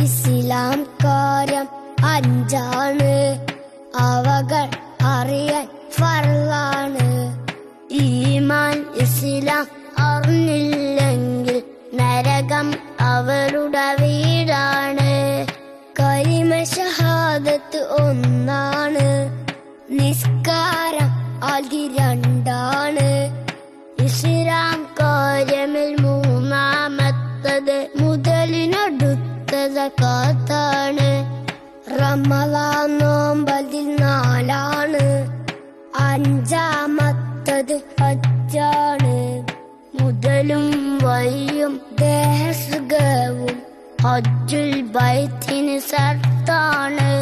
ഇസ്ലാം കാര്യം അഞ്ചാണ് അവകൾ അറിയാൻ ഫർളാണ് ഈമാൻ ഇസ്ലാം അറിഞ്ഞില്ലെങ്കിൽ നരകം അവരുടെ വീടാണ് കരിമ ഷഹാദത്ത് ഒന്നാണ് നിസ്കാരം അതി രണ്ടാണ് ഇസ്ലാം കാര്യമിൽ മൂന്നാമത്തത് മുതലിനടുത്തത് കാത്താണ് റമലാൻ നോമ്പതിൽ നാലാണ് അഞ്ചാമത്തത് ഹജ്ജാണ് മുതലും വഴിയും ദേഹസുഖവും ഹജ്ജുൽ ബൈത്തിന് സർത്താണ്